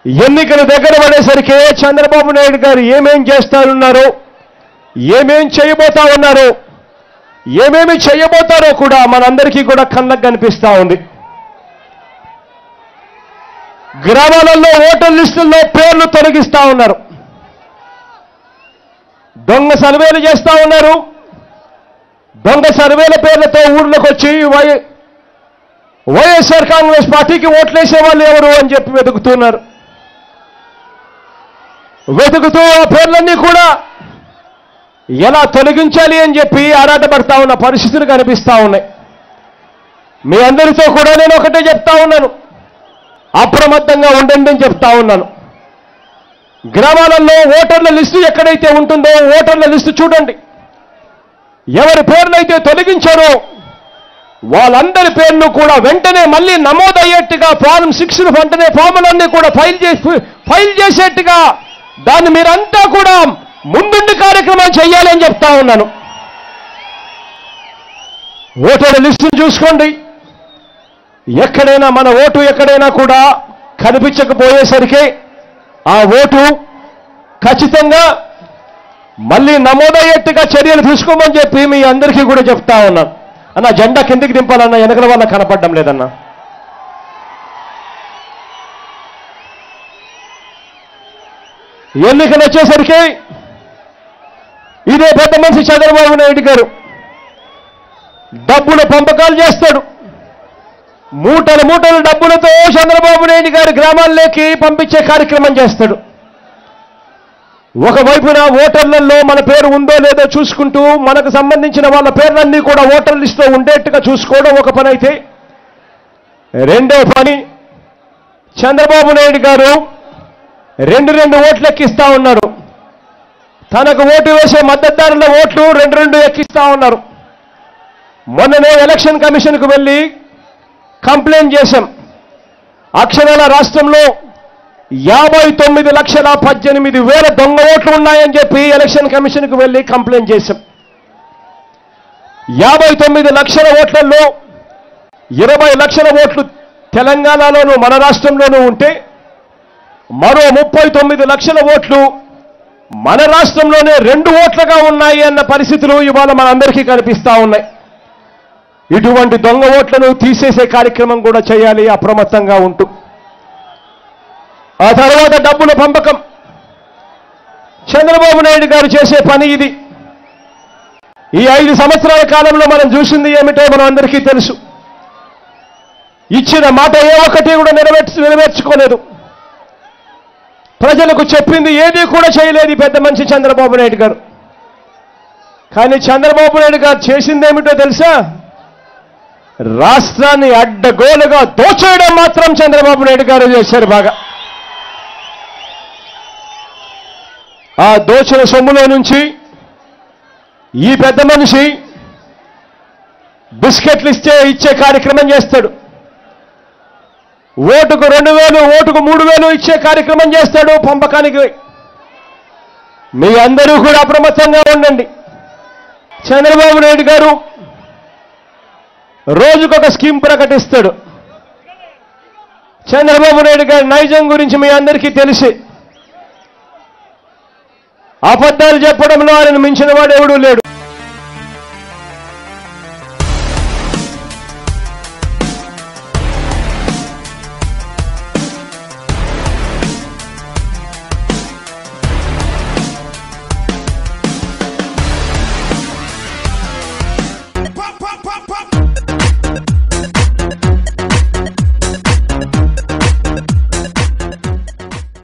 ఎన్నికలు దగ్గర పడేసరికి చంద్రబాబు నాయుడు గారు ఏమేం చేస్తారున్నారో ఏమేం చేయబోతా ఉన్నారో ఏమేమి చేయబోతారో కూడా మనందరికీ కూడా కళ్ళకు కనిపిస్తా ఉంది గ్రామాలలో ఓటర్ లిస్టుల్లో పేర్లు తొలగిస్తా ఉన్నారు దొంగ సర్వేలు చేస్తా ఉన్నారు దొంగ సర్వేల పేర్లతో ఊర్లోకి వచ్చి వై వైఎస్ఆర్ కాంగ్రెస్ పార్టీకి ఓట్లేసే వాళ్ళు ఎవరు అని చెప్పి వెతుకుతున్నారు వెతుకుతూ ఆ పేర్లన్నీ కూడా ఎలా తొలగించాలి అని చెప్పి ఆరాటపడతా ఉన్న పరిస్థితులు కనిపిస్తా ఉన్నాయి మీ అందరితో కూడా నేను ఒకటే చెప్తా ఉన్నాను అప్రమత్తంగా ఉండండి అని చెప్తా ఉన్నాను గ్రామాలలో ఓటర్ల లిస్టు ఎక్కడైతే ఉంటుందో ఓటర్ల లిస్టు చూడండి ఎవరి పేర్లైతే తొలగించారో వాళ్ళందరి పేర్లు కూడా వెంటనే మళ్ళీ నమోదయ్యేట్టుగా ఫారం సిక్స్ వెంటనే ఫాములన్నీ కూడా ఫైల్ చేసి ఫైల్ చేసేట్టుగా దాన్ని మీరంతా కూడా ముందుండి కార్యక్రమం చేయాలని చెప్తా ఉన్నాను ఓటర్ల లిస్టును చూసుకోండి ఎక్కడైనా మన ఓటు ఎక్కడైనా కూడా కనిపించకపోయేసరికి ఆ ఓటు ఖచ్చితంగా మళ్ళీ నమోదయ్యేట్టుగా చర్యలు తీసుకోమని చెప్పి మీ అందరికీ కూడా చెప్తా ఉన్నాను అన్న జెండా కిందికి దింపాలన్న వెనకల వల్ల కనపడడం లేదన్నా ఎన్నికలు వచ్చేసరికి ఇదే పెద్ద మనిషి చంద్రబాబు నాయుడు గారు డబ్బులు పంపకాలు చేస్తాడు మూటలు మూటలు డబ్బులతో చంద్రబాబు నాయుడు గారి గ్రామాల్లోకి పంపించే కార్యక్రమం చేస్తాడు ఒకవైపున ఓటర్లలో మన పేరు ఉందో లేదో చూసుకుంటూ మనకు సంబంధించిన వాళ్ళ పేర్లన్నీ కూడా ఓటర్ లిస్టులో ఉండేట్టుగా చూసుకోవడం ఒక పని అయితే రెండో పని చంద్రబాబు నాయుడు గారు రెండు రెండు ఓట్లు ఎక్కిస్తా ఉన్నారు తనకు ఓటు వేసే మద్దతుదారుల ఓట్లు రెండు రెండు ఎక్కిస్తా ఉన్నారు మొన్ననే ఎలక్షన్ కమిషన్కు వెళ్ళి కంప్లైంట్ చేశాం అక్షరాల రాష్ట్రంలో యాభై తొమ్మిది లక్షల పద్దెనిమిది వేల దొంగ ఓట్లు ఉన్నాయని చెప్పి ఎలక్షన్ కమిషన్కు వెళ్ళి కంప్లైంట్ చేశాం యాభై తొమ్మిది లక్షల ఓట్లలో ఇరవై లక్షల ఓట్లు తెలంగాణలోనూ మన రాష్ట్రంలోనూ ఉంటే మరో ముప్పై తొమ్మిది లక్షల ఓట్లు మన రాష్ట్రంలోనే రెండు ఓట్లుగా ఉన్నాయి అన్న పరిస్థితులు ఇవాళ మనందరికీ కనిపిస్తా ఉన్నాయి ఇటువంటి దొంగ ఓట్లను తీసేసే కార్యక్రమం కూడా చేయాలి అప్రమత్తంగా ఉంటూ ఆ తర్వాత డబ్బుల పంపకం చంద్రబాబు నాయుడు గారు చేసే పని ఇది ఈ ఐదు సంవత్సరాల కాలంలో మనం చూసింది ఏమిటో మనం అందరికీ తెలుసు ఇచ్చిన మాట ఏ ఒక్కటి కూడా నెరవేర్చు నెరవేర్చుకోలేదు ప్రజలకు చెప్పింది ఏది కూడా చేయలేదు ఈ పెద్ద మనిషి చంద్రబాబు నాయుడు గారు కానీ చంద్రబాబు నాయుడు గారు చేసిందేమిటో తెలుసా రాష్ట్రాన్ని అడ్డగోలుగా దోచేయడం మాత్రం చంద్రబాబు నాయుడు గారు చేశారు బాగా ఆ దోచిన సొమ్ములో నుంచి ఈ పెద్ద మనిషి బిస్కెట్లు ఇస్తే ఇచ్చే కార్యక్రమం చేస్తాడు ఓటుకు రెండు వేలు ఓటుకు మూడు వేలు ఇచ్చే కార్యక్రమం చేస్తాడు పంపకానికి మీ అందరూ కూడా అప్రమత్తంగా ఉండండి చంద్రబాబు నాయుడు గారు రోజుకొక స్కీమ్ ప్రకటిస్తాడు చంద్రబాబు నాయుడు గారి నైజం గురించి మీ అందరికీ తెలిసి అబద్ధాలు చెప్పడంలో ఆయన మించిన వాడు ఎవడూ లేడు